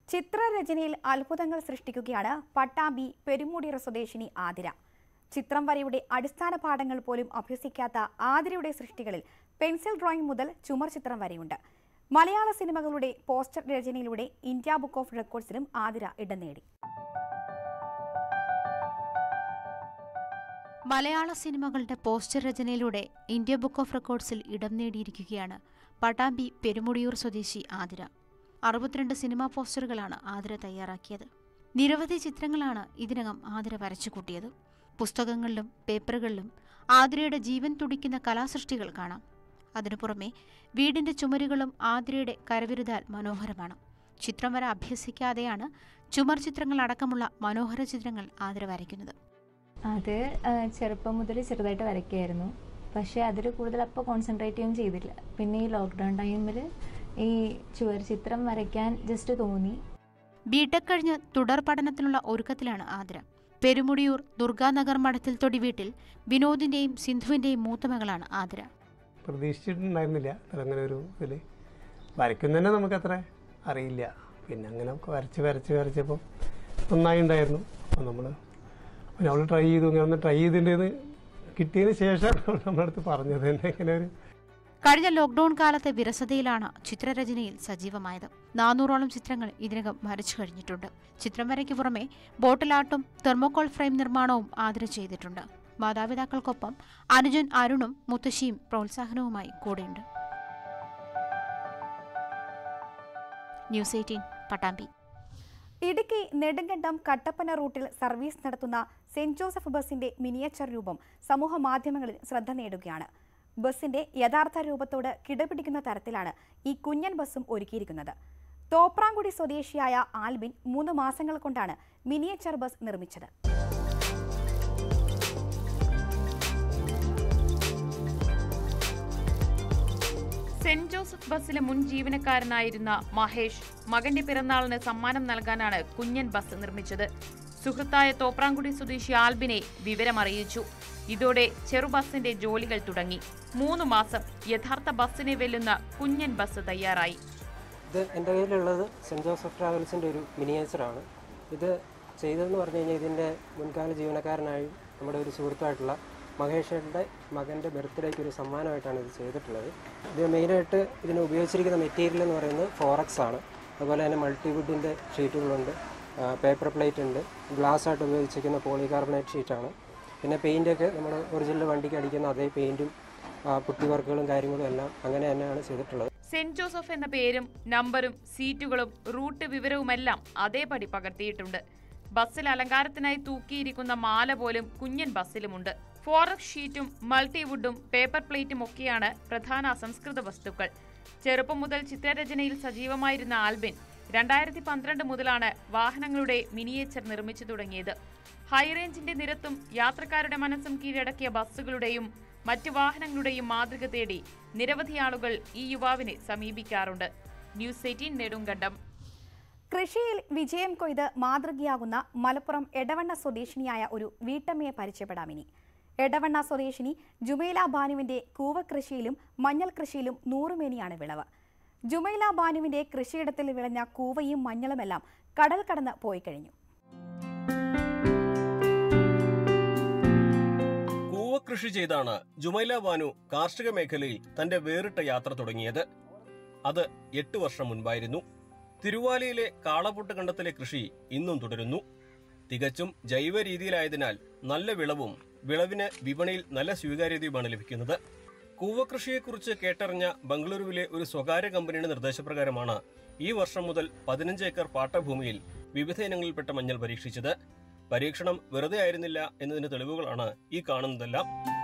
ചിത്രരചനയിൽ അത്ഭുതങ്ങൾ സൃഷ്ടിക്കുകയാണ് പട്ടാമ്പി പെരുമുടിയറ സ്വദേശിനി ആതിര ചിത്രം വരയുടെ അടിസ്ഥാന പാഠങ്ങൾ പോലും അഭ്യസിക്കാത്ത ആതിരയുടെ സൃഷ്ടികളിൽ പെൻസിൽ ഡ്രോയിങ് മുതൽ ചുമർ ചിത്രം വരെയുണ്ട് മലയാള സിനിമകളുടെ പോസ്റ്റർ രചനയിലൂടെ ഇന്ത്യ ബുക്ക് ഓഫ് റെക്കോർഡ്സിലും ആതിര ഇടം നേടി മലയാള സിനിമകളുടെ പോസ്റ്റർ രചനയിലൂടെ ഇന്ത്യ ബുക്ക് ഓഫ് റെക്കോർഡ്സിൽ ഇടം നേടിയിരിക്കുകയാണ് പട്ടാമ്പി പെരുമുടിയൂർ സ്വദേശി ആതിര അറുപത്തിരണ്ട് സിനിമാ പോസ്റ്ററുകളാണ് ആതിര തയ്യാറാക്കിയത് നിരവധി ചിത്രങ്ങളാണ് ഇതിനകം ആതിര വരച്ചു കൂട്ടിയത് പുസ്തകങ്ങളിലും പേപ്പറുകളിലും ആതിരയുടെ ജീവൻ തുടിക്കുന്ന കലാസൃഷ്ടികൾ കാണാം അതിനു പുറമെ വീടിന്റെ ചുമരുകളും ആതിരയുടെ കരവിരുതാൽ മനോഹരമാണ് ചിത്രം വര അഭ്യസിക്കാതെയാണ് ചുമർ ചിത്രങ്ങൾ അടക്കമുള്ള മനോഹര ചിത്രങ്ങൾ ആതിര വരയ്ക്കുന്നത് അത് ആ, ചെറുപ്പം മുതൽ ചെറുതായിട്ട് വരയ്ക്കായിരുന്നു പക്ഷേ അതിൽ കൂടുതൽ അപ്പോൾ കോൺസെൻട്രേറ്റ് ചെയ്യും ചെയ്തില്ല പിന്നെ ഈ ലോക്ക്ഡൗൺ ടൈമിൽ ഈ ചുവർ ചിത്രം വരയ്ക്കാൻ ജസ്റ്റ് തോന്നി ബിടെക് കഴിഞ്ഞ് തുടർ പഠനത്തിനുള്ള ഒരുക്കത്തിലാണ് ആതിര പെരുമുടിയൂർ ദുർഗാനഗർ മഠത്തിൽ തൊടി വീട്ടിൽ വിനോദിന്റെയും സിന്ധുവിന്റെയും മൂത്ത മകളാണ് ആതിര പ്രതീക്ഷിച്ചിട്ടുണ്ടായിരുന്നില്ല അങ്ങനെ ഒരു ഇതിൽ വരയ്ക്കുന്നതന്നെ നമുക്കത്ര അറിയില്ല പിന്നെ അങ്ങനെ വരച്ച് വരച്ച് വരച്ചപ്പോൾ നന്നായി ഉണ്ടായിരുന്നു അപ്പോൾ നമ്മൾ പിന്നെ അവൾ ട്രൈ ചെയ്തു ഇങ്ങനെ ഒന്ന് ട്രൈ ചെയ്തിട്ടുണ്ടെന്ന് കിട്ടിയതിന് ശേഷം അവൾ നമ്മുടെ അടുത്ത് പറഞ്ഞത് തന്നെ ഇങ്ങനെ ഒരു കഴിഞ്ഞ ലോക്ഡൌൺ കാലത്തെ വിരസതയിലാണ് ചിത്രരചനയിൽ സജീവമായത് നാനൂറോളം ചിത്രങ്ങൾ ഇതിനകം വരച്ചു കഴിഞ്ഞിട്ടുണ്ട് ചിത്രം വരയ്ക്ക് പുറമെ ബോട്ടിൽ ആർട്ടും തെർമോകോൾ ഫ്രെയിം നിർമ്മാണവും ആതിര ചെയ്തിട്ടുണ്ട് മാതാപിതാക്കൾക്കൊപ്പം അനുജൻ അരുണും മുത്തശ്ശിയും പ്രോത്സാഹനവുമായി കൂടെയുണ്ട് ന്യൂസ് എയ്റ്റീൻ പട്ടാമ്പി ഇടുക്കി നെടുങ്കണ്ടം കട്ടപ്പന റൂട്ടിൽ സർവീസ് നടത്തുന്ന സെന്റ് ജോസഫ് ബസിന്റെ മിനിയേച്ചർ രൂപം സമൂഹ മാധ്യമങ്ങളിൽ ശ്രദ്ധ നേടുകയാണ് ബസിന്റെ യഥാർത്ഥ രൂപത്തോട് കിടപിടിക്കുന്ന തരത്തിലാണ് ഈ കുഞ്ഞൻ ബസ്സും ഒരുക്കിയിരിക്കുന്നത് തോപ്രാംകുടി സ്വദേശിയായ ആൽബിൻ മൂന്ന് മാസങ്ങൾ കൊണ്ടാണ് മിനിയേച്ചർ ബസ് നിർമ്മിച്ചത് സെന്റ് ജോസഫ് ബസ്സിലെ മുൻ ജീവനക്കാരനായിരുന്ന മഹേഷ് മകന്റെ പിറന്നാളിന് സമ്മാനം നൽകാനാണ് കുഞ്ഞൻ ബസ് നിർമ്മിച്ചത് സുഹൃത്തായ തോപ്രാംകുടി സ്വദേശി ആൽബിനെ വിവരമറിയിച്ചു ഇതോടെ ചെറുബസിന്റെ ജോലികൾ തുടങ്ങി മൂന്ന് മാസം യഥാർത്ഥ ബസ്സിനെ വെല്ലുന്ന കുഞ്ഞൻ ബസ് തയ്യാറായി ഇത് എൻ്റെ കയ്യിലുള്ളത് സെൻറ്റ് ജോസഫ് ട്രാവൽസിൻ്റെ ഒരു മിനിയേച്ചറാണ് ഇത് ചെയ്തതെന്ന് പറഞ്ഞു കഴിഞ്ഞാൽ ഇതിൻ്റെ മുൻകാല ജീവനക്കാരനായും നമ്മുടെ ഒരു സുഹൃത്തായിട്ടുള്ള മഹേഷയുടെ മകൻ്റെ ബർത്ത്ഡേക്ക് ഒരു സമ്മാനമായിട്ടാണ് ഇത് ചെയ്തിട്ടുള്ളത് ഇത് മെയിനായിട്ട് ഇതിന് ഉപയോഗിച്ചിരിക്കുന്ന മെറ്റീരിയൽ എന്ന് പറയുന്നത് ഫോറക്സ് ആണ് അതുപോലെ തന്നെ മൾട്ടിവുഡിൻ്റെ ഷീറ്റുകളുണ്ട് പേപ്പർ പ്ലേറ്റ് ഉണ്ട് ഗ്ലാസ് ആയിട്ട് ഉപയോഗിച്ചിരിക്കുന്ന പോളികാർബണേറ്റ് ഷീറ്റാണ് പിന്നെ പെയിൻ്റൊക്കെ നമ്മൾ ഒറിജിനൽ വണ്ടിക്ക് അടിക്കുന്ന അതേ പെയിൻറ്റും പുട്ടി വർക്കുകളും കാര്യങ്ങളും എല്ലാം അങ്ങനെ തന്നെയാണ് ചെയ്തിട്ടുള്ളത് സെന്റ് ജോസഫ് എന്ന പേരും നമ്പറും സീറ്റുകളും റൂട്ട് വിവരവുമെല്ലാം അതേപടി പകർത്തിയിട്ടുണ്ട് ബസ്സിൽ അലങ്കാരത്തിനായി തൂക്കിയിരിക്കുന്ന മാല പോലും കുഞ്ഞൻ ബസ്സിലുമുണ്ട് ഫോറക്സ് ഷീറ്റും മൾട്ടിവുഡും പേപ്പർ പ്ലേറ്റും ഒക്കെയാണ് പ്രധാന അസംസ്കൃത വസ്തുക്കൾ ചെറുപ്പം മുതൽ ചിത്രരചനയിൽ സജീവമായിരുന്ന ആൽബിൻ രണ്ടായിരത്തി പന്ത്രണ്ട് മുതലാണ് വാഹനങ്ങളുടെ മിനിയേച്ചർ നിർമ്മിച്ചു തുടങ്ങിയത് ഹൈറേഞ്ചിന്റെ നിരത്തും യാത്രക്കാരുടെ മനസ്സും കീഴടക്കിയ ബസ്സുകളുടെയും മറ്റു വാഹനങ്ങളുടെയും മാതൃക തേടി നിരവധി ആളുകൾ ഈ യുവാവിനെ സമീപിക്കാറുണ്ട് ന്യൂസ് എയ്റ്റീൻ നെടുങ്കണ്ടം കൃഷിയിൽ വിജയം കൊയ്ത് മാതൃകയാകുന്ന മലപ്പുറം എടവണ്ണ സ്വദേശിനിയായ ഒരു വീട്ടമ്മയെ പരിചയപ്പെടാം ഇനി എടവണ്ണ സ്വദേശിനി ജുമൈല ബാനുവിന്റെ കൂവകൃഷിയിലും മഞ്ഞൾ കൃഷിയിലും നൂറുമേനിയാണ് വിളവ് ജുമൈല ബാനുവിന്റെ കൃഷിയിടത്തിൽ വിളഞ്ഞ കൂവയും മഞ്ഞളുമെല്ലാം കടൽ കടന്ന് പോയി കഴിഞ്ഞു കൂവ കൃഷി ചെയ്താണ് ജുമൈല ബാനു കാർഷിക മേഖലയിൽ തന്റെ വേറിട്ട യാത്ര തുടങ്ങിയത് അത് എട്ട് വർഷം മുൻപായിരുന്നു തിരുവാലിയിലെ കാളപുട്ട് കണ്ടത്തിലെ കൃഷി ഇന്നും തുടരുന്നു തികച്ചും ജൈവ രീതിയിലായതിനാൽ നല്ല വിളവും വിളവിന് വിപണിയിൽ നല്ല സ്വീകാര്യതയുമാണ് ലഭിക്കുന്നത് കൂവകൃഷിയെക്കുറിച്ച് കേട്ടറിഞ്ഞ ബംഗളൂരുവിലെ ഒരു സ്വകാര്യ കമ്പനിയുടെ നിർദ്ദേശപ്രകാരമാണ് ഈ വർഷം മുതൽ പതിനഞ്ച് ഏക്കർ പാട്ടഭൂമിയിൽ വിവിധ ഇനങ്ങളിൽപ്പെട്ട മഞ്ഞൾ പരീക്ഷിച്ചത് പരീക്ഷണം വെറുതെ ആയിരുന്നില്ല എന്നതിന് തെളിവുകളാണ് ഈ കാണുന്നതെല്ലാം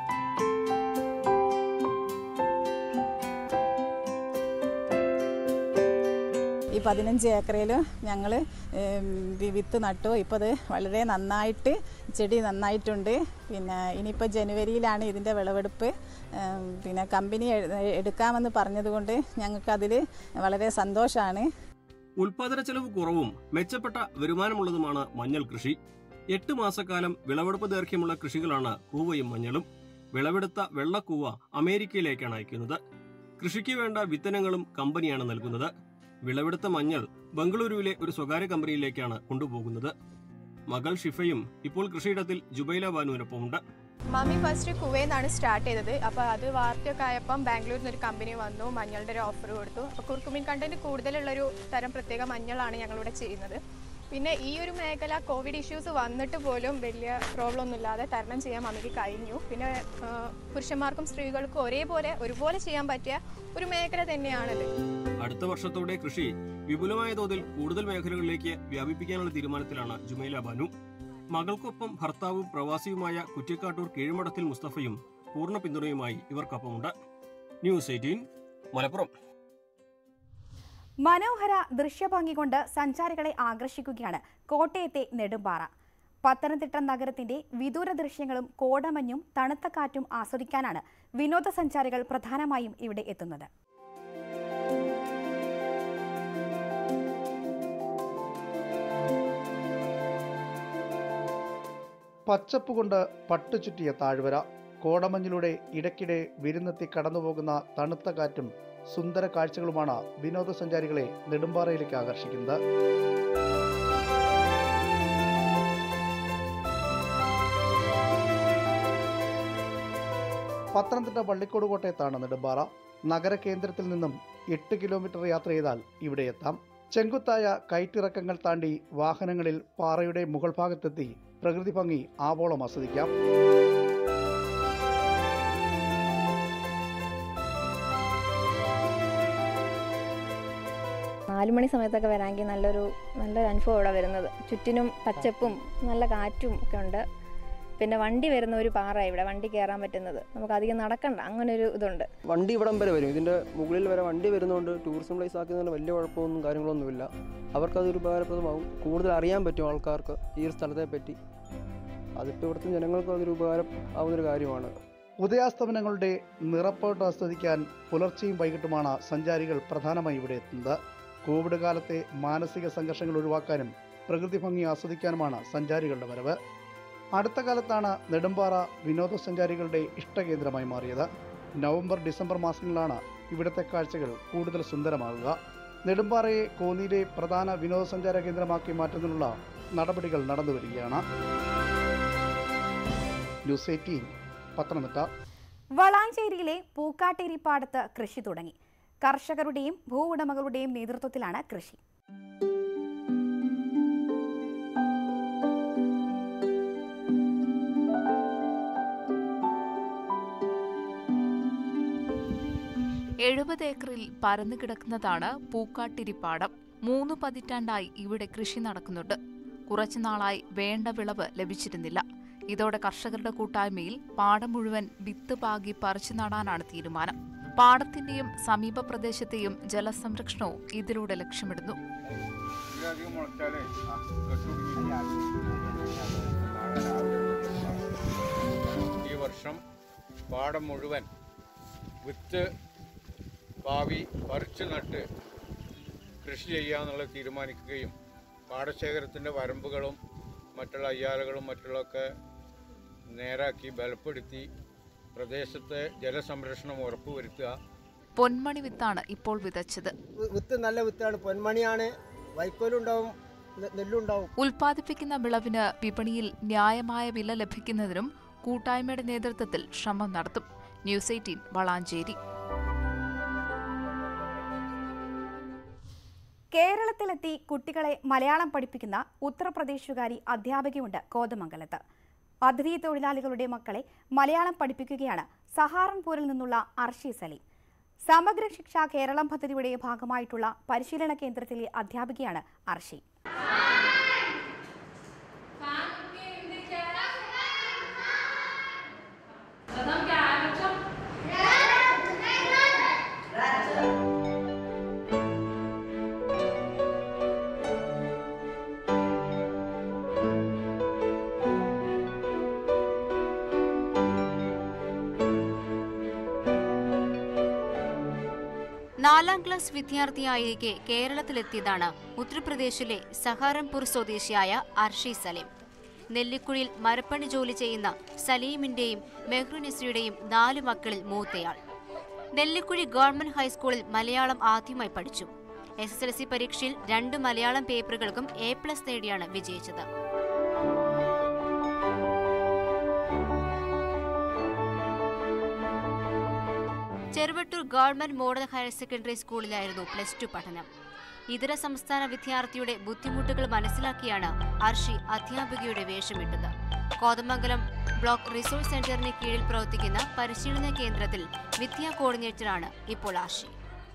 ഈ പതിനഞ്ച് ഏക്കറിൽ ഞങ്ങൾ വിത്ത് നട്ടു ഇപ്പോൾ അത് വളരെ നന്നായിട്ട് ചെടി നന്നായിട്ടുണ്ട് പിന്നെ ഇനിയിപ്പോൾ ജനുവരിയിലാണ് ഇതിൻ്റെ വിളവെടുപ്പ് ഉം, പിന്നെ കമ്പനി എ- എടുക്കാമെന്ന് പറഞ്ഞതുകൊണ്ട് ഞങ്ങൾക്കതിൽ വളരെ സന്തോഷമാണ് ഉൽപാദന ചെലവ് കുറവും മെച്ചപ്പെട്ട വരുമാനമുള്ളതുമാണ് മഞ്ഞൾ കൃഷി എട്ട് മാസക്കാലം വിളവെടുപ്പ് ദൈർഘ്യമുള്ള കൃഷികളാണ് കൂവയും മഞ്ഞളും വിളവെടുത്ത വെള്ളക്കൂവ അമേരിക്കയിലേക്കാണ് അയക്കുന്നത് കൃഷിക്ക് വേണ്ട വിത്തനങ്ങളും കമ്പനിയാണ് നൽകുന്നത് വിളവെടുത്ത മഞ്ഞൾ ബംഗളൂരുവിലെ ഒരു സ്വകാര്യ കമ്പനിയിലേക്കാണ് കൊണ്ടുപോകുന്നത് മകൾ ഷിഫയും ഇപ്പോൾ കൃഷിയിടത്തിൽ ജുബൈല ബാനുവിനൊപ്പമുണ്ട് മമ്മി ഫസ്റ്റ് കുവൈന്നാണ് സ്റ്റാർട്ട് ചെയ്തത് അപ്പോൾ അത് വാർത്തയൊക്കെ ആയപ്പം ബാംഗ്ലൂരിൽ നിന്ന് ഒരു കമ്പനി വന്നു മഞ്ഞളുടെ ഒരു ഓഫർ കൊടുത്തു അപ്പോൾ കുർക്കുമീൻ കണ്ടന്റ് കൂടുതലുള്ളൊരു തരം പ്രത്യേക മഞ്ഞളാണ് ഞങ്ങളിവിടെ ചെയ്യുന്നത് പിന്നെ ഈ ഒരു മേഖല കോവിഡ് ഇഷ്യൂസ് വന്നിട്ട് പോലും വലിയ പ്രോബ്ലം ഒന്നുമില്ലാതെ തരണം ചെയ്യാൻ മമ്മിക്ക് കഴിഞ്ഞു പിന്നെ ആ, പുരുഷന്മാർക്കും സ്ത്രീകൾക്കും ഒരേപോലെ ഒരുപോലെ ചെയ്യാൻ പറ്റിയ ഒരു മേഖല തന്നെയാണത് അടുത്ത വർഷത്തോടെ കൃഷി വിപുലമായ തോതിൽ കൂടുതൽ മേഖലകളിലേക്ക് വ്യാപിപ്പിക്കാനുള്ള തീരുമാനത്തിലാണ് ജുമൈല ബാനു മകൾക്കൊപ്പം ഭർത്താവും പ്രവാസിയുമായ കുറ്റിക്കാട്ടൂർ കീഴ്മഠത്തിൽ മുസ്തഫയും പൂർണ്ണ പിന്തുണയുമായി ഇവർക്കൊപ്പമുണ്ട് ന്യൂസ് എയ്റ്റീൻ മലപ്പുറം മനോഹര ദൃശ്യഭംഗി കൊണ്ട് സഞ്ചാരികളെ ആകർഷിക്കുകയാണ് കോട്ടയത്തെ നെടുമ്പാറ പത്തനംതിട്ട നഗരത്തിന്റെ വിദൂര ദൃശ്യങ്ങളും കോടമഞ്ഞും തണുത്ത കാറ്റും ആസ്വദിക്കാനാണ് വിനോദസഞ്ചാരികൾ പ്രധാനമായും ഇവിടെ എത്തുന്നത് പച്ചപ്പ് കൊണ്ട് പട്ടു ചുറ്റിയ താഴ്വര കോടമഞ്ഞിലൂടെ ഇടയ്ക്കിടെ വിരുന്നെത്തി കടന്നുപോകുന്ന തണുത്ത കാറ്റും സുന്ദര കാഴ്ചകളുമാണ് വിനോദസഞ്ചാരികളെ നെടുമ്പാറയിലേക്ക് ആകർഷിക്കുന്നത് പത്തനംതിട്ട വള്ളിക്കോട് കോട്ടയത്താണ് നെടുമ്പാറ നഗര കേന്ദ്രത്തിൽ നിന്നും എട്ട് കിലോമീറ്റർ യാത്ര ചെയ്താൽ ഇവിടെ എത്താം ചെങ്കുത്തായ കയറ്റിറക്കങ്ങൾ താണ്ടി വാഹനങ്ങളിൽ പാറയുടെ മുകൾ ഭാഗത്തെത്തി പ്രകൃതി ഭംഗി ആവോളം ആസ്വദിക്കാം നാല് മണി സമയത്തൊക്കെ വരാമെങ്കിൽ നല്ലൊരു നല്ലൊരു അനുഭവം ഇവിടെ വരുന്നത് ചുറ്റിനും പച്ചപ്പും നല്ല കാറ്റും ഒക്കെ ഉണ്ട് പിന്നെ വണ്ടി വരുന്ന ഒരു പാറ ഇവിടെ വണ്ടി കയറാൻ പറ്റുന്നത് നമുക്ക് അധികം നടക്കണ്ട അങ്ങനെ ഒരു ഇതുണ്ട് വണ്ടി ഇവിടം വരെ വരും ഇതിൻ്റെ മുകളിൽ വരെ വണ്ടി വരുന്നതുകൊണ്ട് ടൂറിസം പ്ലേസ് ആക്കുന്നതിന് വലിയ കുഴപ്പമൊന്നും കാര്യങ്ങളൊന്നുമില്ല അവർക്കതൊരു ഉപകാരപ്രദമാവും കൂടുതൽ അറിയാൻ പറ്റും ആൾക്കാർക്ക് ഈ ഒരു സ്ഥലത്തെ പറ്റി അതിപ്പോൾ ഇവിടുത്തെ ജനങ്ങൾക്ക് അതൊരു ഉപകാരം ആവുന്നൊരു കാര്യമാണ് ഉദയാസ്തമനങ്ങളുടെ നിറപ്പോട്ട് ആസ്വദിക്കാൻ പുലർച്ചെയും വൈകിട്ടുമാണ് സഞ്ചാരികൾ പ്രധാനമായി ഇവിടെ എത്തുന്നത് കോവിഡ് കാലത്തെ മാനസിക സംഘർഷങ്ങൾ ഒഴിവാക്കാനും പ്രകൃതി ഭംഗി ആസ്വദിക്കാനുമാണ് സഞ്ചാരികളുടെ വരവ് അടുത്ത കാലത്താണ് നെടുമ്പാറ വിനോദസഞ്ചാരികളുടെ ഇഷ്ടകേന്ദ്രമായി മാറിയത് നവംബർ ഡിസംബർ മാസങ്ങളിലാണ് ഇവിടുത്തെ കാഴ്ചകൾ കൂടുതൽ സുന്ദരമാകുക നെടുമ്പാറയെ കോന്നിയിലെ പ്രധാന വിനോദസഞ്ചാര കേന്ദ്രമാക്കി മാറ്റുന്നതിനുള്ള നടപടികൾ നടന്നു വരികയാണ് ന്യൂസ് എയ്റ്റീൻ പത്തനംതിട്ട വളാഞ്ചേരിയിലെ പൂക്കാട്ടേരി പാടത്ത് കൃഷി തുടങ്ങി കർഷകരുടെയും ഭൂ ഉടമകളുടെയും നേതൃത്വത്തിലാണ് കൃഷി എഴുപത് ഏക്കറിൽ പരന്നു കിടക്കുന്നതാണ് പൂക്കാട്ടിരിപ്പാടം മൂന്ന് പതിറ്റാണ്ടായി ഇവിടെ കൃഷി നടക്കുന്നുണ്ട് കുറച്ചുനാളായി വേണ്ട വിളവ് ലഭിച്ചിരുന്നില്ല ഇതോടെ കർഷകരുടെ കൂട്ടായ്മയിൽ പാടം മുഴുവൻ വിത്ത് പാകി പറിച്ചു നടാനാണ് തീരുമാനം പാടത്തിന്റെയും സമീപ പ്രദേശത്തെയും ജലസംരക്ഷണവും ഇതിലൂടെ ലക്ഷ്യമിടുന്നു ഈ വർഷം പാടം മുഴുവൻ വിത്ത് ഭാവി പറിച്ചു നട്ട് കൃഷി ചെയ്യാന്നുള്ളത് തീരുമാനിക്കുകയും പാടശേഖരത്തിൻ്റെ വരമ്പുകളും മറ്റുള്ള അയ്യാലുകളും മറ്റുള്ളതൊക്കെ നേരാക്കി ബലപ്പെടുത്തി പ്രദേശത്തെ ജലസംരക്ഷണം ഉറപ്പുവരുത്തുക പൊന്മണി വിത്താണ് ഇപ്പോൾ വിതച്ചത് വിത്ത് നല്ല വിത്താണ് പൊന്മണിയാണ് വൈക്കോലുണ്ടാവും നെ- നെല്ലുണ്ടാവും ഉൽപ്പാദിപ്പിക്കുന്ന വിളവിന് വിപണിയിൽ ന്യായമായ വില ലഭിക്കുന്നതിനും കൂട്ടായ്മയുടെ നേതൃത്വത്തിൽ ശ്രമം നടത്തും ന്യൂസ് എയ്റ്റീൻ വളാഞ്ചേരി കേരളത്തിലെത്തി കുട്ടികളെ മലയാളം പഠിപ്പിക്കുന്ന ഉത്തർപ്രദേശുകാരി അധ്യാപികയുണ്ട് കോതമംഗലത്ത് അതിഥി തൊഴിലാളികളുടെ മക്കളെ മലയാളം പഠിപ്പിക്കുകയാണ് സഹാറൻപൂരിൽ നിന്നുള്ള അർഷി സലീം സമഗ്ര ശിക്ഷ കേരളം പദ്ധതിയുടെ ഭാഗമായിട്ടുള്ള പരിശീലന കേന്ദ്രത്തിലെ അധ്യാപികയാണ് അർഷി നാലാം ക്ലാസ് വിദ്യാർത്ഥിയായിരിക്കെ കേരളത്തിലെത്തിയതാണ് ഉത്തർപ്രദേശിലെ സഹാറൻപൂർ സ്വദേശിയായ അർഷി സലീം നെല്ലിക്കുഴിയിൽ മരപ്പണി ജോലി ചെയ്യുന്ന സലീമിന്റെയും മെഹ്റുനിസയുടെയും നാല് മക്കളിൽ മൂത്തയാൾ നെല്ലിക്കുഴി ഗവൺമെന്റ് ഹൈസ്കൂളിൽ മലയാളം ആദ്യമായി പഠിച്ചു എസ് എസ് എൽ സി പരീക്ഷയിൽ രണ്ട് മലയാളം പേപ്പറുകൾക്കും എ പ്ലസ് നേടിയാണ് വിജയിച്ചത് Cheruvattoor government model higher secondary സ്കൂളിലായിരുന്നു പ്ലസ് ടു പഠനം ഇതര സംസ്ഥാന വിദ്യാർത്ഥിയുടെ ബുദ്ധിമുട്ടുകൾ മനസ്സിലാക്കിയാണ് അർഷി അധ്യാപികയുടെ വേഷമിട്ടത് കോതമംഗലം ബ്ലോക്ക് റിസോഴ്സ് സെന്ററിന് കീഴിൽ പ്രവർത്തിക്കുന്ന പരിശീലന കേന്ദ്രത്തിൽ വിദ്യാ കോർഡിനേറ്ററാണ് ഇപ്പോൾ അർഷി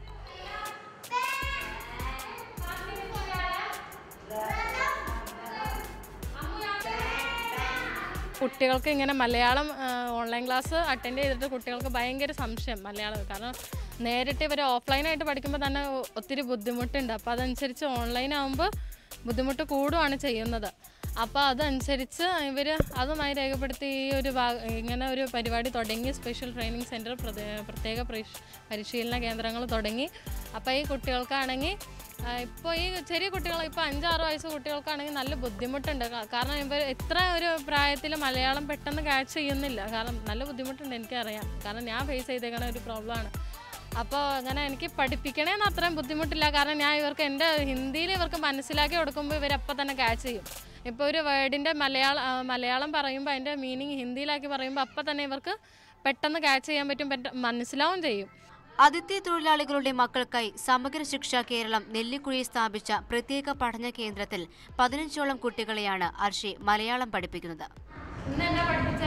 കുട്ടികൾക്ക് ഇങ്ങനെ മലയാളം ആ, ഓൺലൈൻ ക്ലാസ് അറ്റൻഡ് ചെയ്തിട്ട് കുട്ടികൾക്ക് ഭയങ്കര സംശയം മലയാളം കാരണം നേരിട്ട് ഇവർ ഓഫ്ലൈനായിട്ട് പഠിക്കുമ്പോൾ തന്നെ ഒ- ഒത്തിരി ബുദ്ധിമുട്ടുണ്ട് അപ്പോൾ അതനുസരിച്ച് ഓൺലൈൻ ആകുമ്പോൾ ബുദ്ധിമുട്ട് കൂടുകയാണ് ചെയ്യുന്നത് അപ്പോൾ അതനുസരിച്ച് ഇവർ അതുമായി രേഖപ്പെടുത്തി ഈ ഒരു ഭാഗ ഇങ്ങനെ ഒരു പരിപാടി തുടങ്ങി സ്പെഷ്യൽ ട്രെയിനിങ് സെൻറ്റർ പ്രത്യേക പരിശ്- പരിശീലന കേന്ദ്രങ്ങൾ തുടങ്ങി അപ്പോൾ ഈ കുട്ടികൾക്കാണെങ്കിൽ ഇപ്പോൾ ഈ ചെറിയ കുട്ടികൾ ഇപ്പോൾ അഞ്ചാറ് വയസ്സ് കുട്ടികൾക്കാണെങ്കിൽ നല്ല ബുദ്ധിമുട്ടുണ്ട് കാ- കാരണം ഇവർ ഇത്ര ഒരു പ്രായത്തിൽ മലയാളം പെട്ടെന്ന് ക്യാച്ച് ചെയ്യുന്നില്ല കാരണം നല്ല ബുദ്ധിമുട്ടുണ്ട് എനിക്കറിയാം കാരണം ഞാൻ ഫേസ് ചെയ്തേക്കണ ഒരു പ്രോബ്ലമാണ് അപ്പോൾ അങ്ങനെ എനിക്ക് പഠിപ്പിക്കണേന്ന് അത്രയും ബുദ്ധിമുട്ടില്ല കാരണം ഞാൻ ഇവർക്ക് എൻ്റെ ഹിന്ദിയിൽ ഇവർക്ക് മനസ്സിലാക്കി കൊടുക്കുമ്പോൾ ഇവരപ്പം തന്നെ ക്യാച്ച് ചെയ്യും ഇപ്പോൾ ഒരു വേർഡിൻ്റെ മലയാളം ആ, മലയാളം പറയുമ്പോൾ അതിൻ്റെ മീനിങ് ഹിന്ദിയിലാക്കി പറയുമ്പോൾ അപ്പം തന്നെ ഇവർക്ക് പെട്ടെന്ന് ക്യാച്ച് ചെയ്യാൻ പറ്റും പെട്ട മനസ്സിലാവും ചെയ്യും അതിഥി തൊഴിലാളികളുടെ മക്കൾക്കായി സമഗ്ര ശിക്ഷ കേരളം നെല്ലിക്കുഴി സ്ഥാപിച്ച പ്രത്യേക പഠന കേന്ദ്രത്തിൽ പതിനഞ്ചോളം കുട്ടികളെയാണ് അർഷി മലയാളം പഠിപ്പിക്കുന്നത് ഇന്ന് എന്നെ പഠിപ്പിച്ച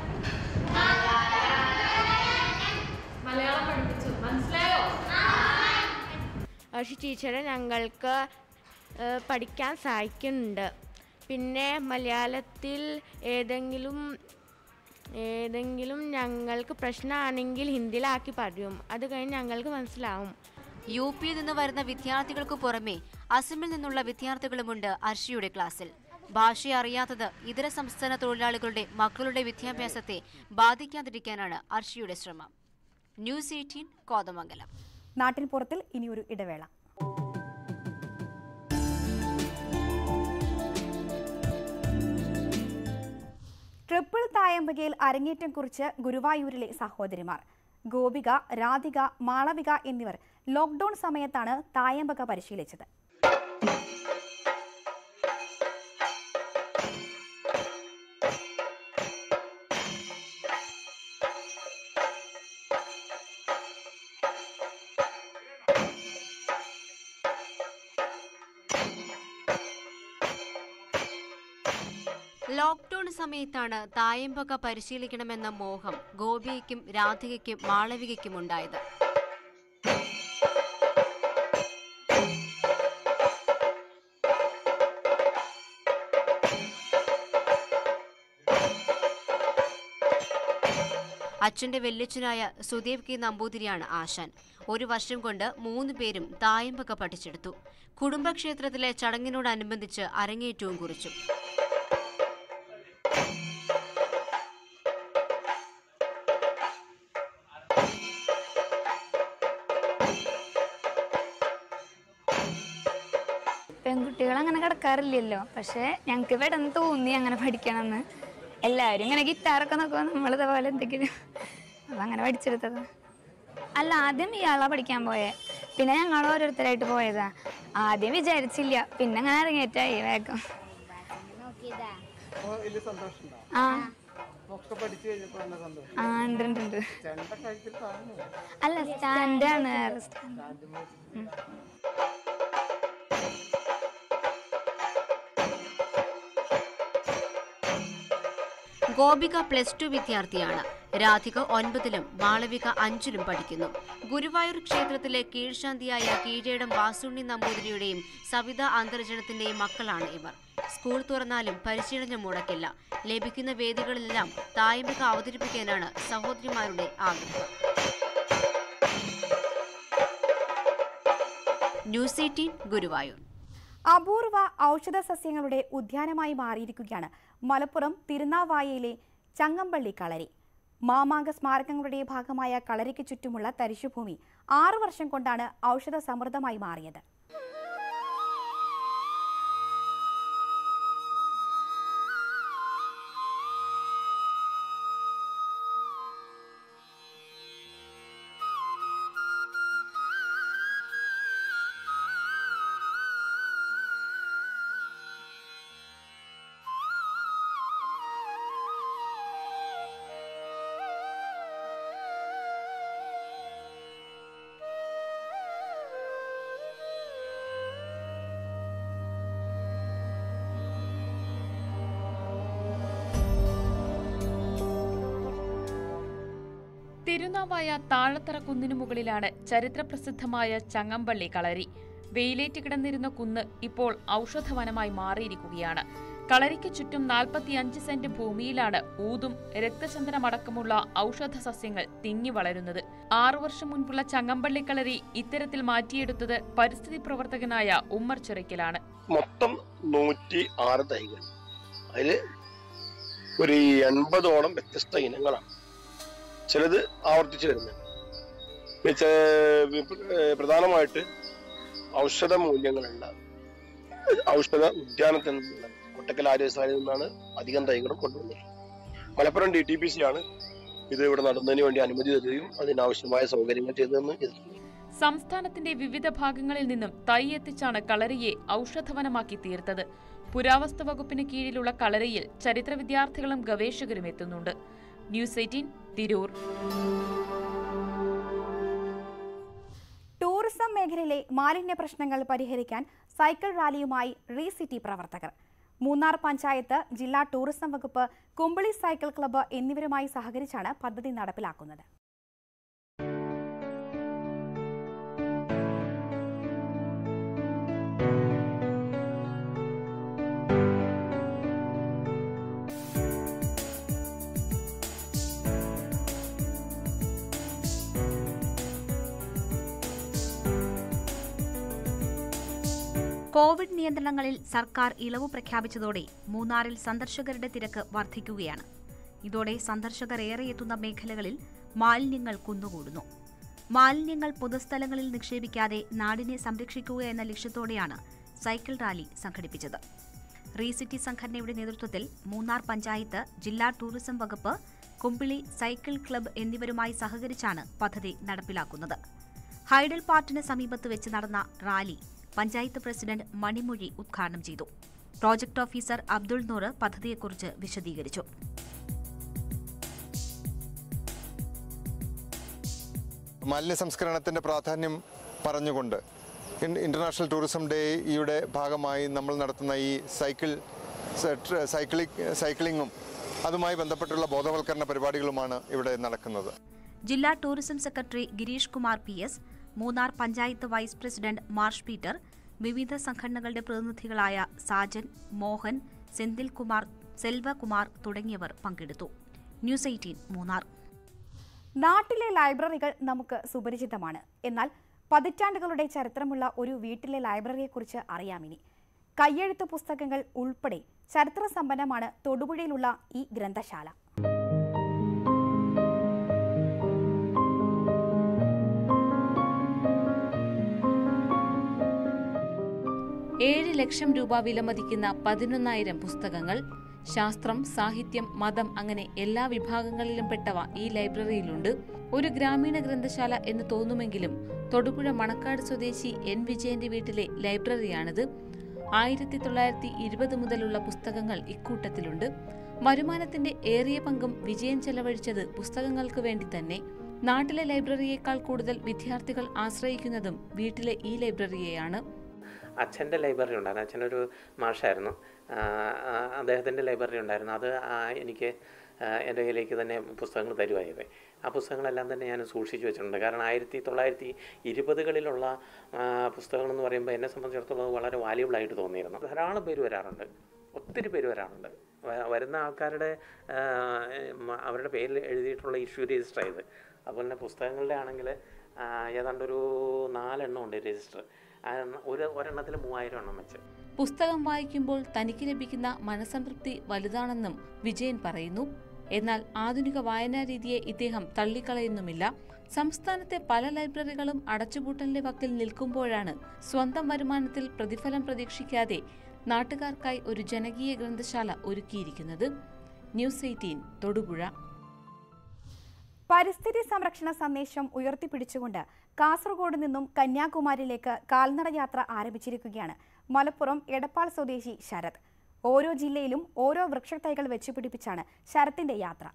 മലയാളം പഠിപ്പിച്ചു മനസ്സിലായോ പക്ഷേ ടീച്ചർ ഞങ്ങൾക്ക് ഏഹ്, പഠിക്കാൻ സഹായിക്കുന്നുണ്ട് പിന്നെ മലയാളത്തിൽ ഏതെങ്കിലും ഏതെങ്കിലും ഞങ്ങൾക്ക് പ്രശ്നമാണെങ്കിൽ ഹിന്ദിയിലാക്കി പറയും അത് കഴിഞ്ഞ് ഞങ്ങൾക്ക് മനസ്സിലാവും യു പിയിൽ നിന്ന് വരുന്ന വിദ്യാർത്ഥികൾക്ക് പുറമെ അസമിൽ നിന്നുള്ള വിദ്യാർത്ഥികളുമുണ്ട് അർഷിയുടെ ക്ലാസ്സിൽ ഭാഷ അറിയാത്തത് ഇതര സംസ്ഥാന തൊഴിലാളികളുടെ മക്കളുടെ വിദ്യാഭ്യാസത്തെ ബാധിക്കാതിരിക്കാനാണ് അർഷിയുടെ ശ്രമം ന്യൂസ് എയ്റ്റീൻ കോതമംഗലം നാട്ടിൻ പുറത്തിൽ ഇനിയൊരു ഇടവേള ട്രിപ്പിൾ തായമ്പകയിൽ അരങ്ങേറ്റം കുറിച്ച് ഗുരുവായൂരിലെ സഹോദരിമാർ ഗോപിക രാധിക മാളവിക എന്നിവർ ലോക്ക്ഡൌൺ സമയത്താണ് തായമ്പക പരിശീലിച്ചത് ലോക്ക്ഡൌൺ സമയത്താണ് തായമ്പക പരിശീലിക്കണമെന്ന മോഹം ഗോപിയയ്ക്കും രാധികയ്ക്കും മാളവികയ്ക്കും ഉണ്ടായത് അച്ഛന്റെ വെല്ലിച്ചനായ സുദേവ് കെ നമ്പൂതിരിയാണ് ആശാൻ ഒരു വർഷം കൊണ്ട് മൂന്ന് പേരും തായമ്പക പഠിച്ചെടുത്തു കുടുംബക്ഷേത്രത്തിലെ ചടങ്ങിനോടനുബന്ധിച്ച് അരങ്ങേറ്റവും കുറിച്ചു പെൺകുട്ടികൾ അങ്ങനെ കിടക്കാറില്ലല്ലോ പക്ഷെ ഞങ്ങൾക്ക് പെട്ടെന്ന് തോന്നി അങ്ങനെ പഠിക്കണമെന്ന് എല്ലാവരും ഇങ്ങനെ ഗിറ്റാറൊക്കെ നോക്കുമ്പോൾ നമ്മൾ ഇതേപോലെ എന്തെങ്കിലും അപ്പം അങ്ങനെ പഠിച്ചെടുത്തത് അല്ല ആദ്യം ഇയാളാ പഠിക്കാൻ പോയെ പിന്നെ ഞങ്ങൾ ഓരോരുത്തരായിട്ട് പോയതാ ആദ്യം വിചാരിച്ചില്ല പിന്നെ അങ്ങനെ അരങ്ങേറ്റായി വേഗം വലിയ സന്തോഷമുണ്ടോ ആ ഒക്കെ പഠിച്ചു കഴിഞ്ഞപ്പോൾ നല്ല സന്തോഷം ആ ഉണ്ട് ഉണ്ട് ഉണ്ട് ചെണ്ട കഴുത്തിൽ കാണുന്നു അല്ല സ്റ്റാൻഡാണ് വേറെ സ്റ്റാൻഡ് ഉം. ഗോപിക പ്ലസ് ടു വിദ്യാർത്ഥിയാണ് രാധിക ഒൻപതിലും മാളവിക അഞ്ചിലും പഠിക്കുന്നു ഗുരുവായൂർ ക്ഷേത്രത്തിലെ കീഴ്ശാന്തിയായ കീഴേടം വാസുണ്ണി നമ്പൂതിരിയുടെയും സവിത അന്തർജനത്തിന്റെയും മക്കളാണ് ഇവർ സ്കൂൾ തുറന്നാലും പരിശീലനം മുടക്കില്ല ലഭിക്കുന്ന വേദികളിലെല്ലാം തായമ്പിക അവതരിപ്പിക്കാനാണ് സഹോദരിമാരുടെ ആഗ്രഹം ന്യൂസ് എയ്റ്റീൻ ഗുരുവായൂർ അപൂർവ ഔഷധ സസ്യങ്ങളുടെ ഉദ്യാനമായി മാറിയിരിക്കുകയാണ് മലപ്പുറം തിരുനാവായയിലെ ചങ്ങമ്പള്ളി കളരി മാമാങ്ക സ്മാരകങ്ങളുടെ ഭാഗമായ കളരിക്ക് ചുറ്റുമുള്ള തരിശുഭൂമി ആറു വർഷം കൊണ്ടാണ് ഔഷധ സമൃദ്ധമായി മാറിയത് തിരുനാവായ താഴത്തറ കുന്നിനു മുകളിലാണ് ചരിത്രപ്രസിദ്ധമായ ചങ്ങമ്പള്ളി കളരി വെയിലേറ്റ് കിടന്നിരുന്ന കുന്ന് ഇപ്പോൾ ഔഷധവനമായി മാറിയിരിക്കുകയാണ് കളരിക്ക് ചുറ്റും നാൽപ്പത്തിയഞ്ച് സെന്റ് ഭൂമിയിലാണ് ഊതും രക്തചന്ദനമടക്കമുള്ള ഔഷധ സസ്യങ്ങൾ തിങ്ങി വളരുന്നത് ആറു വർഷം മുൻപുള്ള ചങ്ങമ്പള്ളി കളരി ഇത്തരത്തിൽ മാറ്റിയെടുത്തത് പരിസ്ഥിതി പ്രവർത്തകനായ ഉമ്മർ ചിറയ്ക്കലാണ് മൊത്തം നൂറ്റി ആറ് തൈകൾ അതിൽ ഒരു എൺപതോളം വ്യത്യസ്ത ഇനങ്ങളാണ് ചിലത് ആവർത്തിച്ച് വരുന്നുണ്ട് മിച്ച- ഏർ പ്രധാനമായിട്ട് ഔഷധ മൂല്യങ്ങളുള്ള ഔഷധ ഉദ്യാനത്തിൽ നിന്നുള്ള കൊട്ടക്കൽ ആര്യസാലയിൽ നിന്നാണ് അധികം തൈകളും കൊണ്ടുവന്നത് Malappuram D T P C ആണ് ഇത് ഇവിടെ നടുന്നതിന് വേണ്ടി അനുമതി തരികയും അതിനാവശ്യമായ സൗകര്യങ്ങൾ ചെയ്തതെന്ന് ചെയ്തിട്ടുണ്ട് സംസ്ഥാനത്തിന്റെ വിവിധ ഭാഗങ്ങളിൽ നിന്നും തൈ എത്തിച്ചാണ് കളരിയെ ഔഷധവനമാക്കി തീർത്തത് പുരാവസ്തു വകുപ്പിന് കീഴിലുള്ള കളരിയിൽ ചരിത്ര വിദ്യാർത്ഥികളും ഗവേഷകരും എത്തുന്നുണ്ട് ന്യൂസ് എയ്റ്റീൻ തിരൂർ ടൂറിസം മേഖലയിലെ മാലിന്യ പ്രശ്നങ്ങൾ പരിഹരിക്കാൻ സൈക്കിൾ റാലിയുമായി റീസിറ്റി പ്രവർത്തകർ മൂന്നാർ പഞ്ചായത്ത് ജില്ലാ ടൂറിസം വകുപ്പ് കുമ്പളി സൈക്കിൾ ക്ലബ്ബ് എന്നിവരുമായി സഹകരിച്ചാണ് പദ്ധതി നടപ്പിലാക്കുന്നത് കോവിഡ് നിയന്ത്രണങ്ങളിൽ സർക്കാർ ഇളവ് പ്രഖ്യാപിച്ചതോടെ മൂന്നാറിൽ സന്ദർശകരുടെ തിരക്ക് വർദ്ധിക്കുകയാണ് ഇതോടെ സന്ദർശകർ ഏറെ എത്തുന്ന മേഖലകളിൽ മാലിന്യങ്ങൾ കുന്നുകൂടുന്നു മാലിന്യങ്ങൾ പൊതുസ്ഥലങ്ങളിൽ നിക്ഷേപിക്കാതെ നാടിനെ സംരക്ഷിക്കുക എന്ന ലക്ഷ്യത്തോടെയാണ് സൈക്കിൾ റാലി സംഘടിപ്പിച്ചത് റീസിറ്റി സംഘടനയുടെ നേതൃത്വത്തിൽ മൂന്നാർ പഞ്ചായത്ത് ജില്ലാ ടൂറിസം വകുപ്പ് കുമ്പിളി സൈക്കിൾ ക്ലബ്ബ് എന്നിവരുമായി സഹകരിച്ചാണ് പദ്ധതി നടപ്പിലാക്കുന്നത് ഹൈഡൽ പാർട്ടിന് സമീപത്ത് വെച്ച് നടന്ന റാലി പഞ്ചായത്ത് പ്രസിഡന്റ് മണിമൊഴി ഉദ്ഘാടനം ചെയ്തു പ്രോജക്ട് ഓഫീസർ അബ്ദുൾ നൂറ് പദ്ധതിയെക്കുറിച്ച് വിശദീകരിച്ചു മാലിന്യ സംസ്കരണത്തിൻ്റെ പ്രാധാന്യം പറഞ്ഞുകൊണ്ട് ഇൻ- ഇന്റർനാഷണൽ ടൂറിസം ഡേയുടെ ഭാഗമായി നമ്മൾ നടത്തുന്ന ഈ സൈക്കിൾ സ- സൈക്ലിക് സൈക്ലിങ്ങും അതുമായി ബന്ധപ്പെട്ടുള്ള ബോധവൽക്കരണ പരിപാടികളുമാണ് ഇവിടെ നടക്കുന്നത് ജില്ലാ tourism secretary Girish Kumar P S Munnar panchayat vice president Marsh Peter വിവിധ സംഘടനകളുടെ പ്രതിനിധികളായ സാജൻ മോഹൻ സെന്തിൽകുമാർ സെൽവകുമാർ തുടങ്ങിയവർ പങ്കെടുത്തു ന്യൂസ് എയ്റ്റീൻ മൂന്നാർ നാട്ടിലെ ലൈബ്രറികൾ നമുക്ക് സുപരിചിതമാണ് എന്നാൽ പതിറ്റാണ്ടുകളുടെ ചരിത്രമുള്ള ഒരു വീട്ടിലെ ലൈബ്രറിയെക്കുറിച്ച് അറിയാമിനി കയ്യെഴുത്ത് പുസ്തകങ്ങൾ ഉൾപ്പെടെ ചരിത്ര സമ്പന്നമാണ് തൊടുപുഴയിലുള്ള ഈ ഗ്രന്ഥശാല ഏഴ് ലക്ഷം രൂപ വിലമതിക്കുന്ന പതിനൊന്നായിരം പുസ്തകങ്ങൾ ശാസ്ത്രം സാഹിത്യം മതം അങ്ങനെ എല്ലാ വിഭാഗങ്ങളിലും പെട്ടവ ഈ ലൈബ്രറിയിലുണ്ട് ഒരു ഗ്രാമീണ ഗ്രന്ഥശാല എന്ന് തോന്നുമെങ്കിലും തൊടുപുഴ മണക്കാട് സ്വദേശി എൻ വിജയന്റെ വീട്ടിലെ ലൈബ്രറിയാണിത് ആയിരത്തി തൊള്ളായിരത്തി ഇരുപത് മുതലുള്ള പുസ്തകങ്ങൾ ഇക്കൂട്ടത്തിലുണ്ട് വരുമാനത്തിന്റെ ഏറിയ പങ്കും വിജയൻ ചെലവഴിച്ചത് പുസ്തകങ്ങൾക്ക് വേണ്ടി തന്നെ നാട്ടിലെ ലൈബ്രറിയേക്കാൾ കൂടുതൽ വിദ്യാർത്ഥികൾ ആശ്രയിക്കുന്നതും വീട്ടിലെ ഈ ലൈബ്രറിയെയാണ് അച്ഛൻ്റെ ലൈബ്രറി ഉണ്ടായിരുന്നു അച്ഛനൊരു മാഷായിരുന്നു അദ്ദേഹത്തിൻ്റെ ലൈബ്രറി ഉണ്ടായിരുന്നു അത് ആ, എനിക്ക് ആ, എൻ്റെ കയ്യിലേക്ക് തന്നെ പുസ്തകങ്ങൾ തരുമായത് ആ പുസ്തകങ്ങളെല്ലാം തന്നെ ഞാൻ സൂക്ഷിച്ചു വെച്ചിട്ടുണ്ട് കാരണം ആയിരത്തി തൊള്ളായിരത്തി ഇരുപതുകളിലുള്ള പുസ്തകങ്ങൾ എന്ന് പറയുമ്പോൾ എന്നെ സംബന്ധിച്ചിടത്തോളം അത് വളരെ വാല്യുബിൾ ആയിട്ട് തോന്നിയിരുന്നു ധാരാളം പേര് വരാറുണ്ട് ഒത്തിരി പേര് വരാറുണ്ട് വ- വരുന്ന ആൾക്കാരുടെ ആ, മ- അവരുടെ പേരിൽ എഴുതിയിട്ടുള്ള ഇഷ്യൂ രജിസ്റ്റർ ചെയ്ത് അതുപോലെ തന്നെ പുസ്തകങ്ങളുടെ ആണെങ്കിൽ ഏതാണ്ടൊരു നാലെണ്ണം ഉണ്ട് രജിസ്റ്റർ ഒരു ഒരെണ്ണത്തിൽ മൂവായിരം എണ്ണം വെച്ച് പുസ്തകം വായിക്കുമ്പോൾ തനിക്ക് ലഭിക്കുന്ന മനസംതൃപ്തി വലുതാണെന്നും വിജയൻ പറയുന്നു എന്നാൽ ആധുനിക വായനാ രീതിയെ ഇദ്ദേഹം തള്ളിക്കളയുന്നുമില്ല സംസ്ഥാനത്തെ പല ലൈബ്രറികളും അടച്ചുപൂട്ടലിന്റെ വക്കിൽ നിൽക്കുമ്പോഴാണ് സ്വന്തം വരുമാനത്തിൽ പ്രതിഫലം പ്രതീക്ഷിക്കാതെ നാട്ടുകാർക്കായി ഒരു ജനകീയ ഗ്രന്ഥശാല ഒരുക്കിയിരിക്കുന്നത് ന്യൂസ് എയ്റ്റീൻ തൊടുപുഴ പരിസ്ഥിതി സംരക്ഷണ സന്ദേശം ഉയർത്തിപ്പിടിച്ചുകൊണ്ട് കാസർഗോഡ് നിന്നും കന്യാകുമാരിയിലേക്ക് കാൽനട യാത്ര ആരംഭിച്ചിരിക്കുകയാണ് മലപ്പുറം എടപ്പാൾ സ്വദേശി ശരത് ഓരോ ജില്ലയിലും ഓരോ വൃക്ഷത്തൈകൾ വെച്ചുപിടിപ്പിച്ചാണ് ശരത്തിന്റെ യാത്ര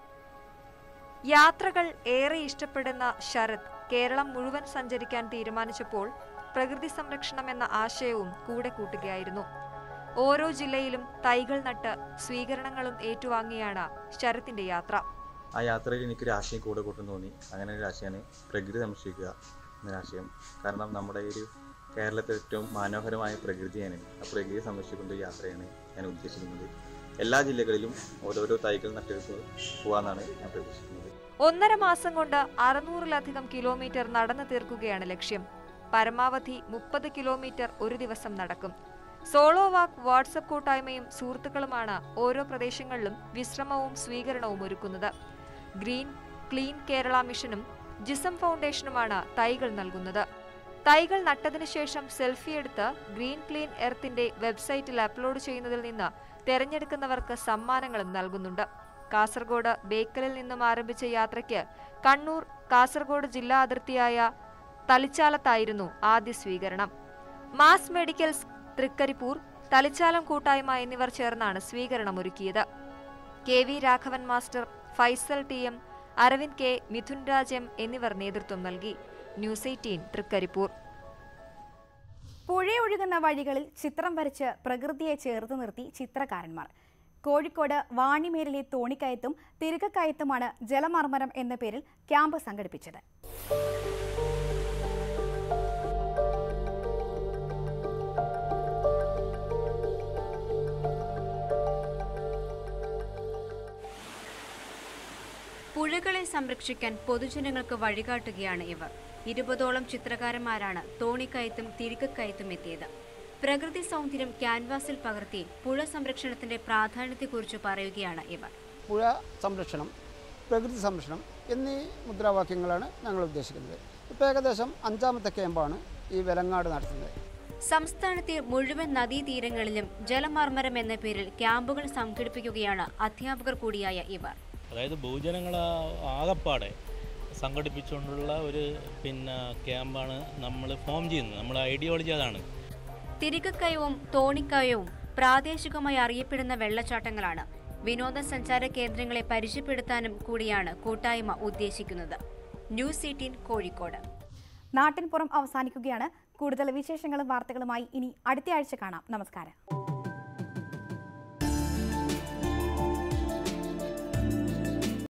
യാത്രകൾ ഏറെ ഇഷ്ടപ്പെടുന്ന ശരത് കേരളം മുഴുവൻ സഞ്ചരിക്കാൻ തീരുമാനിച്ചപ്പോൾ പ്രകൃതി സംരക്ഷണം എന്ന ആശയവും കൂടെ കൂട്ടുകയായിരുന്നു ഓരോ ജില്ലയിലും തൈകൾ നട്ട് സ്വീകരണങ്ങളും ഏറ്റുവാങ്ങിയാണ് ശരത്തിന്റെ യാത്ര ആ യാത്രയിൽ എനിക്കൊരു ആശയം കൂടെ കൂട്ടും തോന്നി അങ്ങനെ ഒരു ആശയമാണ് പ്രകൃതി സംരക്ഷിക്കുക എന്നൊരാശയം കാരണം നമ്മുടെ ഈ ഒരു കേരളത്തിലെ ഏറ്റവും മനോഹരമായ പ്രകൃതിയാണ് ആ പ്രകൃതി സംരക്ഷിക്കുന്ന ഒരു യാത്രയാണ് ഞാൻ ഉദ്ദേശിക്കുന്നത് എല്ലാ ജില്ലകളിലും ഓരോരോ തൈകൾ നട്ടെടുത്ത് പോകാമെന്നാണ് ഞാൻ പ്രതീക്ഷിക്കുന്നത് ഒന്നര മാസം കൊണ്ട് അറുന്നൂറിലധികം കിലോമീറ്റർ നടന്നു തീർക്കുകയാണ് ലക്ഷ്യം പരമാവധി മുപ്പത് കിലോമീറ്റർ ഒരു ദിവസം നടക്കും സോളോ വാക്ക് വാട്സപ്പ് കൂട്ടായ്മയും സുഹൃത്തുക്കളുമാണ് ഓരോ പ്രദേശങ്ങളിലും വിശ്രമവും സ്വീകരണവും ഒരുക്കുന്നത് ഗ്രീൻ ക്ലീൻ കേരള മിഷനും ജിസം ഫൗണ്ടേഷനുമാണ് തൈകൾ നൽകുന്നത് തൈകൾ നട്ടതിനു ശേഷം സെൽഫി എടുത്ത് ഗ്രീൻ ക്ലീൻ എർത്തിന്റെ വെബ്സൈറ്റിൽ അപ്ലോഡ് ചെയ്യുന്നതിൽ നിന്ന് തെരഞ്ഞെടുക്കുന്നവർക്ക് സമ്മാനങ്ങളും നൽകുന്നുണ്ട് കാസർഗോഡ് ബേക്കലിൽ നിന്നും ആരംഭിച്ച യാത്രയ്ക്ക് കണ്ണൂർ കാസർഗോഡ് ജില്ലാ അതിർത്തിയായ തളിച്ചാലത്തായിരുന്നു ആദ്യ സ്വീകരണം മാസ് മെഡിക്കൽസ് തൃക്കരിപ്പൂർ തളിച്ചാലം കൂട്ടായ്മ എന്നിവർ ചേർന്നാണ് സ്വീകരണമൊരുക്കിയത് K V Raghavan master Faisal T M Aravind K Mithun Raj M എന്നിവർ നേതൃത്വം നൽകി ന്യൂസ് എയ്റ്റീൻ തൃക്കരിപ്പൂർ പുഴയൊഴുകുന്ന വഴികളിൽ ചിത്രം വരച്ച് പ്രകൃതിയെ ചേർത്ത് നിർത്തി ചിത്രകാരന്മാർ കോഴിക്കോട് വാണിമേലിലെ തോണിക്കയത്തും തിരുകക്കയത്തുമാണ് ജലമർമ്മരം എന്ന പേരിൽ ക്യാമ്പ് സംഘടിപ്പിച്ചത് പുഴകളെ സംരക്ഷിക്കാൻ പൊതുജനങ്ങൾക്ക് വഴികാട്ടുകയാണ് ഇവർ ഇരുപതോളം ചിത്രകാരന്മാരാണ് തോണിക്കയത്തും തിരികക്കയത്തും എത്തിയത് പ്രകൃതി സൗന്ദര്യം ക്യാൻവാസിൽ പകർത്തി പുഴ സംരക്ഷണത്തിന്റെ പ്രാധാന്യത്തെക്കുറിച്ച് പറയുകയാണ് ഇവർ പുഴ സംരക്ഷണം പ്രകൃതി സംരക്ഷണം എന്നീ മുദ്രാവാക്യങ്ങളാണ് ഞങ്ങൾ ഉദ്ദേശിക്കുന്നത് ഇപ്പോൾ ഏകദേശം അഞ്ചാമത്തെ ക്യാമ്പാണ് ഈ വെലങ്ങാട് നടത്തുന്നത് സംസ്ഥാനത്തെ മുഴുവൻ നദീതീരങ്ങളിലും ജലമർമ്മരം എന്ന പേരിൽ ക്യാമ്പുകൾ സംഘടിപ്പിക്കുകയാണ് അധ്യാപകർ കൂടിയായ ഇവർ അതായത് ബഹുജനങ്ങളെ ആകപ്പാടെ സംഘടിപ്പിച്ചുകൊണ്ടുള്ള ഒരു പിന്നെ ക്യാമ്പാണ് നമ്മൾ ഫോം ചെയ്യുന്നത് നമ്മുടെ ഐഡിയോളജി അതാണ് തിരികക്കയവും തോണിക്കയവും പ്രാദേശികമായി അറിയപ്പെടുന്ന വെള്ളച്ചാട്ടങ്ങളാണ് വിനോദസഞ്ചാര കേന്ദ്രങ്ങളെ പരിചയപ്പെടുത്താനും കൂടിയാണ് കൂട്ടായ്മ ഉദ്ദേശിക്കുന്നത് ന്യൂസ് എയ്റ്റീൻ കോഴിക്കോട് നാട്ടിൻപുറം അവസാനിക്കുകയാണ് കൂടുതൽ വിശേഷങ്ങളും വാർത്തകളുമായി ഇനി അടുത്ത ആഴ്ച കാണാം നമസ്കാരം